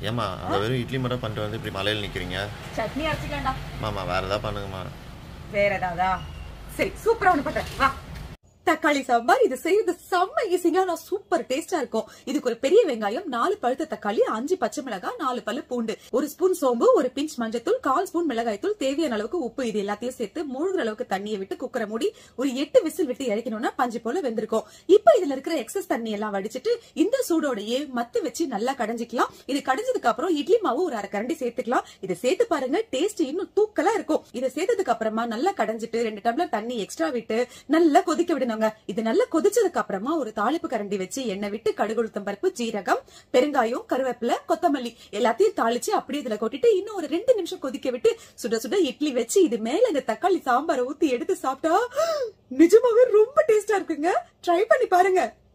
ஏம்மா அந்த வெறும் இட்லி மட்டும் பண்ணிட்டு வந்து இப்படி மலையில் நிற்கிறீங்க சட்னி அரைச்சிக்கலாம்டா மாமா வேறு ஏதாவது பண்ணுங்கம்மா வேற ஏதாவதா சரி சூப்பரா ஒண்ணு பண்றேன் வா தக்காளி சாம்பார் இது செய்யறது செம்ம ஈஸியா நான் சூப்பர் டேஸ்டா இருக்கும் இதுக்கு ஒரு பெரிய வெங்காயம் நாலு பழுத்த தக்காளி அஞ்சு பச்சை மிளகாய் நாலு பல்லு பூண்டு ஒரு ஸ்பூன் சோம்பு ஒரு பிஞ்ச் மஞ்சத்தூள் கால் ஸ்பூன் மிளகாய் தூள் தேவையான அளவுக்கு உப்பு இது எல்லாத்தையும் சேர்த்து மூழ்கிற அளவுக்கு தண்ணியை விட்டு குக்கரை மூடி ஒரு எட்டு விசில் விட்டு இறக்கணும்னா பஞ்சு போல வெந்திருக்கும் இப்ப இதுல இருக்கிற எக்ஸஸ் தண்ணி எல்லாம் வடிச்சிட்டு இந்த சூடோடையே மத்து வச்சு நல்லா கடைஞ்சிக்கலாம் இது கடைஞ்சதுக்கு அப்புறம் இட்லி மாவு ஒரு அரை கரண்டி சேர்த்துக்கலாம் இதை சேர்த்து பாருங்க டேஸ்ட் இன்னும் தூக்கலா இருக்கும் இதை சேர்த்ததுக்கு அப்புறமா நல்லா கடைஞ்சிட்டு ரெண்டு டம்ளர் தண்ணி எக்ஸ்ட்ரா விட்டு நல்லா கொதிக்க விடணுங்க இது நல்லா கொதிச்சதுக்கு அப்புறமா ஒரு தாளிப்பு கரண்டி வச்சு எண்ணெய் விட்டு கடுகு உளுத்தம் பருப்பு ஜீரகம் பெருங்காயம் கருவேப்பிலை கொத்தமல்லி எல்லாத்தையும் தாளிச்சு அப்படியே இதுல கொட்டிட்டு இன்னும் ஒரு ரெண்டு நிமிஷம் கொதிக்க விட்டு சுட சுட இட்லி வச்சு இது மேல இந்த தக்காளி சாம்பாரை ஊத்தி எடுத்து சாப்பிட்டா நிஜமாவே ரொம்ப டேஸ்டா இருக்குங்க ட்ரை பண்ணி பாருங்க